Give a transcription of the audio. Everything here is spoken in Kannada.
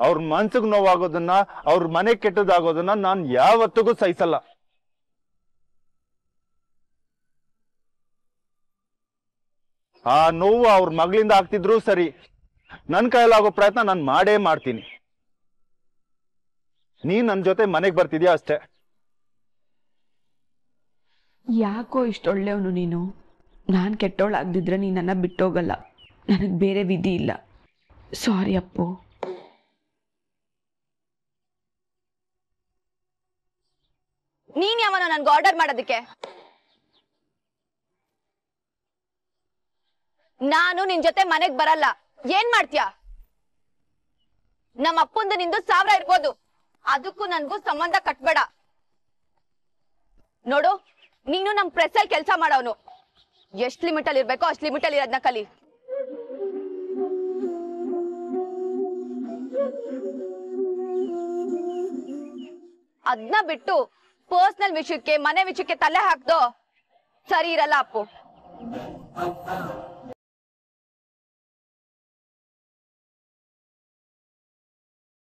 ಅವ್ರ ಮನ್ಸಿಗೆ ನೋವಾಗೋದನ್ನ ಅವ್ರ ಮನೆ ಕೆಟ್ಟದಾಗೋದನ್ನ ನಾನು ಯಾವತ್ತಿಗೂ ಸಹಿಸಲ್ಲ ಆ ನೋವು ಅವ್ರ ಮಗಳಿಂದ ಆಗ್ತಿದ್ರು ಸರಿ ನನ್ ಕೈಲಾಗೋ ಪ್ರಯತ್ನ ನಾನು ಮಾಡೇ ಮಾಡ್ತೀನಿ ನೀನ್ ನನ್ ಜೊತೆ ಮನೆಗ್ ಬರ್ತಿದ್ಯಾ ಅಷ್ಟೇ ಯಾಕೋ ಇಷ್ಟೊಳ್ಳೆಯವನು ನೀನು ನಾನು ಕೆಟ್ಟವಳಾಗ್ದಿದ್ರೆ ನೀ ನನ್ನ ಬಿಟ್ಟೋಗಲ್ಲ ನನಗೆ ಬೇರೆ ವಿಧಿ ಇಲ್ಲ ಸಾರಿ ಅಪ್ಪು ನೀನ್ ಯಾವನೋ ನನ್ಗೆ ಆರ್ಡರ್ ಮಾಡೋದಕ್ಕೆ ನಾನು ನಿನ್ ಜೊತೆ ಮನೆಗ್ ಬರಲ್ಲ ಏನ್ ಮಾಡ್ತೀಯ ನಮ್ಮ ಅಪ್ಪಂದು ನಿಂದು ಸಾವಿರ ಇರ್ಬೋದು ಅದಕ್ಕೂ ನನ್ಗೂ ಸಂಬಂಧ ಕಟ್ಬೇಡ ನೋಡು ನೀನು ನಮ್ ಪ್ರೆಸ್ ಅಲ್ಲಿ ಕೆಲಸ ಮಾಡೋನು ಎಷ್ಟ್ ಲಿಮಿಟ್ ಅಲ್ಲಿ ಇರ್ಬೇಕೋ ಅಷ್ಟ್ ಲಿಮಿಟ್ ಅಲ್ಲಿ ಇರೋದ್ನ ಕಲಿ ಅದ್ನ ಬಿಟ್ಟು ಪರ್ಸನಲ್ ವಿಷಯಕ್ಕೆ ಮನೆ ವಿಷಯಕ್ಕೆ ತಲೆ ಹಾಕ್ದು ಸರಿ ಇರಲ್ಲ ಅಪ್ಪು